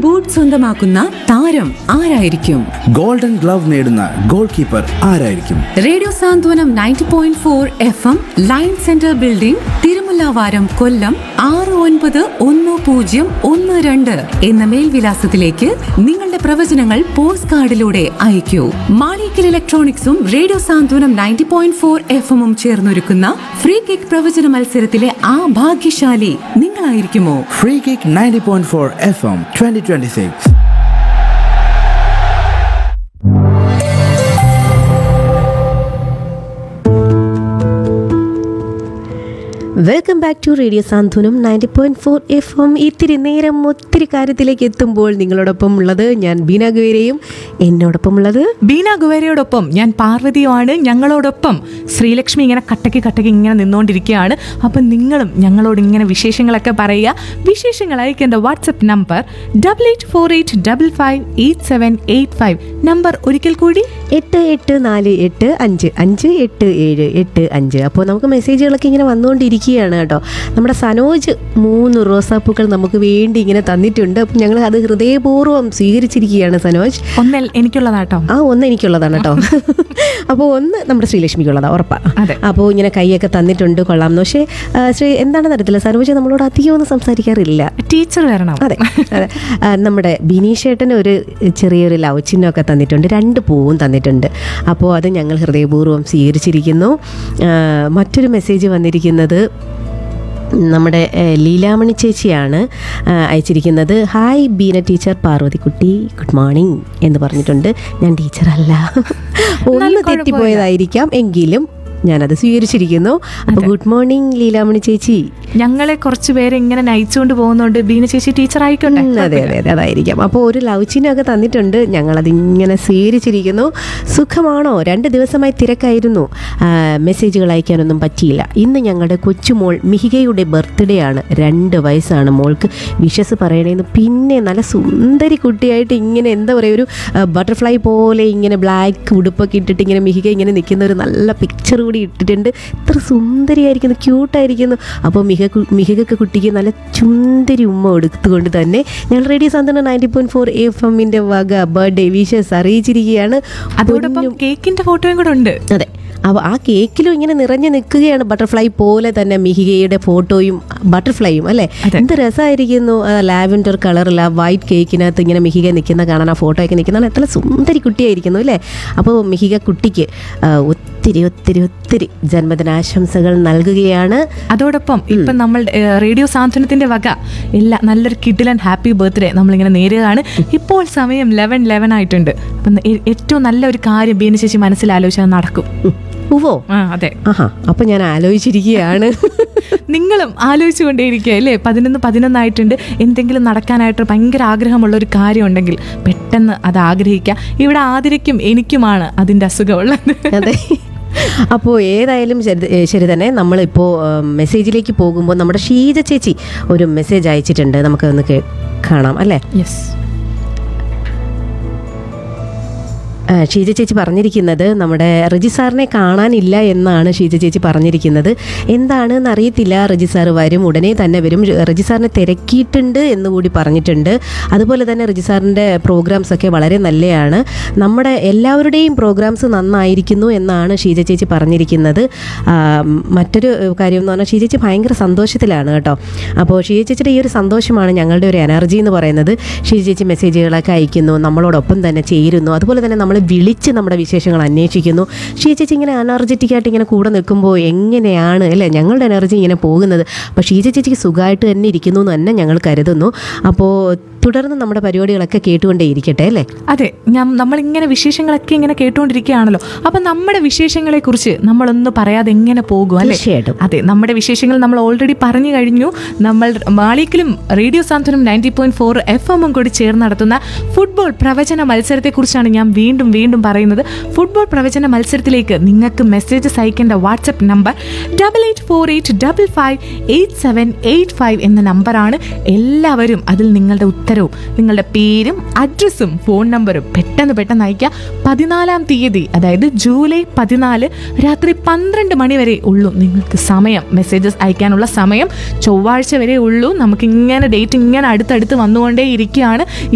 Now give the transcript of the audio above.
Boot സ്വന്തമാക്കുന്ന താരം ആരായിരിക്കും ഗോൾഡൻ ഗ്ലവ് നേടുന്ന ഗോൾ കീപ്പർ ആരായിരിക്കും radio Santhwanam ninety point four F M line centre building Thirumullavaram Kollam ആറ് ഒൻപത് ഒന്ന് പൂജ്യം ഒന്ന് രണ്ട് എന്ന മേൽവിലാസത്തിലേക്ക് നിങ്ങളുടെ പ്രവചനങ്ങൾ പോസ്റ്റ് കാർഡിലൂടെ അയക്കൂ മാളിക്കൽ ഇലക്ട്രോണിക്സും radio Santhwanam ninety point four F എമ്മും ചേർന്നൊരുക്കുന്ന ഫ്രീ കിക്ക് പ്രവചന മത്സരത്തിലെ ആ ഭാഗ്യശാലി നിങ്ങളായിരിക്കുമോ free kick ninety point four F M twenty twenty six welcome back to radio Santhwanam ninety point four F M ഇത്തിരി നേരം ഒത്തിരി കാര്യത്തിലേക്ക് എത്തുമ്പോൾ നിങ്ങളോടൊപ്പം ഉള്ളത് ഞാൻ ബീന ഗുവേരയും എന്നോടൊപ്പം ഉള്ളത് ബീന ഗുവേരയോടൊപ്പം ഞാൻ പാർവതിയുമാണ് ഞങ്ങളോടൊപ്പം ശ്രീലക്ഷ്മി ഇങ്ങനെ കട്ടയ്ക്ക് കട്ടയ്ക്ക് ഇങ്ങനെ നിന്നുകൊണ്ടിരിക്കുകയാണ് അപ്പം നിങ്ങളും ഞങ്ങളോട് ഇങ്ങനെ വിശേഷങ്ങളൊക്കെ പറയുക വിശേഷങ്ങൾ അയക്കേണ്ട WhatsApp number double eight four eight double five eight seven eight five number ഒരിക്കൽ കൂടി എട്ട് എട്ട് നാല് എട്ട് അഞ്ച് അഞ്ച് എട്ട് ഏഴ് എട്ട് അഞ്ച് അപ്പോൾ നമുക്ക് മെസ്സേജുകളൊക്കെ ഇങ്ങനെ വന്നുകൊണ്ടിരിക്കുകയാണ് കേട്ടോ നമ്മുടെ സനോജ് മൂന്ന് റോസാപ്പൂക്കൾ നമുക്ക് വേണ്ടി ഇങ്ങനെ തന്നിട്ടുണ്ട് അപ്പം ഞങ്ങൾ അത് ഹൃദയപൂർവ്വം സ്വീകരിച്ചിരിക്കുകയാണ് സനോജ് ഒന്നൽ എനിക്കുള്ളതാട്ടോ ആ ഒന്ന് എനിക്കുള്ളതാണ് കേട്ടോ അപ്പോൾ ഒന്ന് നമ്മുടെ ശ്രീലക്ഷ്മിക്കുള്ളതാണ് ഉറപ്പാണ് അതെ. അപ്പോൾ ഇങ്ങനെ കൈയൊക്കെ തന്നിട്ടുണ്ട് കൊള്ളാം പക്ഷേ ആ, ശ്രീ എന്താണെന്ന് അറിയത്തില്ല സരോജ നമ്മളോട് അധികം ഒന്നും സംസാരിക്കാറില്ല ടീച്ചർ വരണം അതെ അതെ ആ, നമ്മുടെ ബിനീഷേട്ടന് ഒരു ചെറിയൊരു ലവ് ചിഹ്നമൊക്കെ തന്നിട്ടുണ്ട് രണ്ട് പൂവും തന്നിട്ടുണ്ട് അപ്പോൾ അത് ഞങ്ങൾ ഹൃദയപൂർവ്വം സ്വീകരിച്ചിരിക്കുന്നു ആ, മറ്റൊരു മെസ്സേജ് വന്നിരിക്കുന്നത് നമ്മുടെ ഏഹ്, ലീലാമണി ചേച്ചിയാണ് ആ, അയച്ചിരിക്കുന്നത് hi Beena teacher Parvathikutty good morning എന്ന് പറഞ്ഞിട്ടുണ്ട് ഞാൻ ടീച്ചറല്ല ഒന്ന് തെറ്റിപ്പോയതായിരിക്കാം എങ്കിലും ഞാനത് സ്വീകരിച്ചിരിക്കുന്നു അപ്പോൾ ഗുഡ് മോർണിംഗ് ലീലാമണി ചേച്ചി ഞങ്ങളെ കുറച്ച് പേരെ ഇങ്ങനെ നയിച്ചുകൊണ്ട് പോകുന്നോണ്ട് ബീന ചേച്ചി ടീച്ചർ ആയിക്കോട്ടെ ഉം, അതെ അതെ അതെ അതായിരിക്കാം അപ്പോൾ ഒരു ലവ് ചിഹ്നമൊക്കെ തന്നിട്ടുണ്ട് ഞങ്ങളതിങ്ങനെ സ്വീകരിച്ചിരിക്കുന്നു സുഖമാണോ രണ്ട് ദിവസമായി തിരക്കായിരുന്നു ആ, മെസ്സേജുകൾ അയക്കാനൊന്നും പറ്റിയില്ല ഇന്ന് ഞങ്ങളുടെ കൊച്ചുമോൾ മിഹികയുടെ ബർത്ത്ഡേ ആണ് രണ്ട് വയസ്സാണ് മോൾക്ക് വിഷസ് പറയണേന്ന് പിന്നെ നല്ല സുന്ദരി കുട്ടിയായിട്ട് ഇങ്ങനെ എന്താ പറയുക ഒരു ബട്ടർഫ്ലൈ പോലെ ഇങ്ങനെ ബ്ലാക്ക് ഉടുപ്പൊക്കെ ഇട്ടിട്ട് ഇങ്ങനെ മിഹിക ഇങ്ങനെ നിൽക്കുന്ന ഒരു നല്ല പിക്ചർ കൂടി ഇട്ടിട്ടുണ്ട് ഇത്ര സുന്ദരിയായിരിക്കുന്നു ക്യൂട്ടായിരിക്കുന്നു അപ്പോൾ മിഹ മിഹക കുട്ടിക്ക് നല്ല ചുന്ദരി ഉമ്മ എടുത്തുകൊണ്ട് തന്നെ ഞങ്ങൾ റേഡിയോ സാന്ത്വന നയൻറ്റി പോയിന്റ് ഫോർ എഫ് എമ്മിൻ്റെ വക ബർത്ത്ഡേ വിഷസ് അറിയിച്ചിരിക്കുകയാണ് അതോടൊപ്പം കേക്കിന്റെ ഫോട്ടോയും കൂടെ ഉണ്ട് അതെ അപ്പോൾ ആ കേക്കിലും ഇങ്ങനെ നിറഞ്ഞു നിൽക്കുകയാണ് ബട്ടർഫ്ലൈ പോലെ തന്നെ മിഹികയുടെ ഫോട്ടോയും ബട്ടർഫ്ലൈയും അല്ലേ അതെ. എന്ത് രസമായിരിക്കുന്നു ലാവൻഡർ കളറിൽ ആ വൈറ്റ് കേക്കിനകത്ത് ഇങ്ങനെ മിഹിക നിൽക്കുന്ന കാണാൻ ആ ഫോട്ടോ ഒക്കെ നിൽക്കുന്ന എത്ര സുന്ദരി കുട്ടിയായിരിക്കുന്നു അല്ലേ അപ്പോൾ മിഹിക കുട്ടിക്ക് ആ, ഒത്തിരി ഒത്തിരി ഒത്തിരി ജന്മദിനാശംസകൾ നൽകുകയാണ് അതോടൊപ്പം ഇപ്പം നമ്മൾ ഏഹ്, റേഡിയോ സാന്ത്വനത്തിന്റെ വക എല്ലാ നല്ലൊരു കിഡിലൻ ഹാപ്പി ബർത്ത്ഡേ നമ്മളിങ്ങനെ നേരുകയാണ് ഇപ്പോൾ സമയം ലെവൻ ലെവൻ ആയിട്ടുണ്ട് അപ്പം ഏ- ഏറ്റവും നല്ല ഒരു കാര്യം ബീന ചേച്ചി മനസ്സിൽ ആലോചിച്ചാൽ നടക്കും ഉവോ ആ അതെ ആഹാ അപ്പം ഞാൻ ആലോചിച്ചിരിക്കുകയാണ് നിങ്ങളും ആലോചിച്ചുകൊണ്ടേയിരിക്കുക അല്ലേ പതിനൊന്ന് പതിനൊന്നായിട്ടുണ്ട് എന്തെങ്കിലും നടക്കാനായിട്ട് ഭയങ്കര ആഗ്രഹമുള്ള ഒരു കാര്യം ഉണ്ടെങ്കിൽ പെട്ടെന്ന് അത് ആഗ്രഹിക്കുക ഇവിടെ ആതിരയ്ക്കും എനിക്കുമാണ് അതിൻ്റെ അസുഖമുള്ളത് അതെ അപ്പോൾ ഏതായാലും ശരി ഏ, ശരി തന്നെ നമ്മളിപ്പോൾ മെസ്സേജിലേക്ക് പോകുമ്പോൾ നമ്മുടെ ഷീജ ചേച്ചി ഒരു മെസ്സേജ് അയച്ചിട്ടുണ്ട് നമുക്കൊന്ന് കേ- കാണാം അല്ലേ യെസ് ആ, ഷീജ ചേച്ചി പറഞ്ഞിരിക്കുന്നത് നമ്മുടെ റജി സാറിനെ കാണാനില്ല എന്നാണ് ഷീജ ചേച്ചി പറഞ്ഞിരിക്കുന്നത് എന്താണെന്ന് അറിയത്തില്ല റജി സാർ വരും ഉടനെ തന്നെ വരും റജി സാറിനെ തിരക്കിയിട്ടുണ്ട് എന്ന് കൂടി പറഞ്ഞിട്ടുണ്ട് അതുപോലെ തന്നെ റജി സാറിൻ്റെ പ്രോഗ്രാംസ് ഒക്കെ വളരെ നല്ലതാണ് നമ്മുടെ എല്ലാവരുടെയും പ്രോഗ്രാംസ് നന്നായിരിക്കുന്നു എന്നാണ് ഷീജ ചേച്ചി പറഞ്ഞിരിക്കുന്നത് ആ, മറ്റൊരു കാര്യം എന്ന് പറഞ്ഞാൽ ഷീജ ചേച്ചി ഭയങ്കര സന്തോഷത്തിലാണ് കേട്ടോ അപ്പോൾ ഷീജ ചേച്ചിയുടെ ഈ ഒരു സന്തോഷമാണ് ഞങ്ങളുടെ ഒരു എനർജി എന്ന് പറയുന്നത് ഷീജ ചേച്ചി മെസ്സേജുകളൊക്കെ അയക്കുന്നു നമ്മളോടൊപ്പം തന്നെ ചേരുന്നു അതുപോലെ തന്നെ നമ്മൾ വിളിച്ച് നമ്മുടെ വിശേഷങ്ങൾ അന്വേഷിക്കുന്നു ഷീ ചേച്ചി ഇങ്ങനെ എനർജറ്റിക് ആയിട്ട് ഇങ്ങനെ കൂടെ നിൽക്കുമ്പോൾ എങ്ങനെയാണ് അല്ലേ ഞങ്ങളുടെ എനർജി ഇങ്ങനെ പോകുന്നത് അപ്പോൾ ഷീജ ചേച്ചിക്ക് സുഖമായിട്ട് തന്നെ ഇരിക്കുന്നു എന്ന് തന്നെ ഞങ്ങൾ കരുതുന്നു അപ്പോൾ തുടർന്ന് നമ്മുടെ പരിപാടികളൊക്കെ കേട്ടുകൊണ്ടേ ഇരിക്കട്ടെ അല്ലേ അതെ ഞാൻ നമ്മളിങ്ങനെ വിശേഷങ്ങളൊക്കെ ഇങ്ങനെ കേട്ടുകൊണ്ടിരിക്കുകയാണല്ലോ അപ്പം നമ്മുടെ വിശേഷങ്ങളെക്കുറിച്ച് നമ്മളൊന്ന് പറയാതെ എങ്ങനെ പോകും അല്ലേ തീർച്ചയായിട്ടും. അതെ നമ്മുടെ വിശേഷങ്ങൾ നമ്മൾ ഓൾറെഡി പറഞ്ഞു കഴിഞ്ഞു നമ്മൾ മാളിക്കലും radio Santhwanam ninety point four F എമ്മും കൂടി ചേർന്ന് നടത്തുന്ന ഫുട്ബോൾ പ്രവചന മത്സരത്തെക്കുറിച്ചാണ് ഞാൻ വീണ്ടും വീണ്ടും പറയുന്നത് ഫുട്ബോൾ പ്രവചന മത്സരത്തിലേക്ക് നിങ്ങൾക്ക് മെസ്സേജസ് അയക്കേണ്ട WhatsApp number double eight four eight double five eight seven eight five എന്ന നമ്പറാണ് എല്ലാവരും അതിൽ നിങ്ങളുടെ ഉത്തരവും നിങ്ങളുടെ പേരും അഡ്രസ്സും ഫോൺ നമ്പറും പെട്ടെന്ന് പെട്ടെന്ന് അയക്കുക പതിനാലാം തീയതി അതായത് ജൂലൈ പതിനാല് രാത്രി പന്ത്രണ്ട് മണി വരെ ഉള്ളൂ നിങ്ങൾക്ക് സമയം മെസ്സേജസ് അയക്കാനുള്ള സമയം ചൊവ്വാഴ്ച വരെ ഉള്ളൂ നമുക്ക് ഇങ്ങനെ ഡേറ്റ് ഇങ്ങനെ അടുത്തടുത്ത് വന്നുകൊണ്ടേ ഇരിക്കുകയാണ്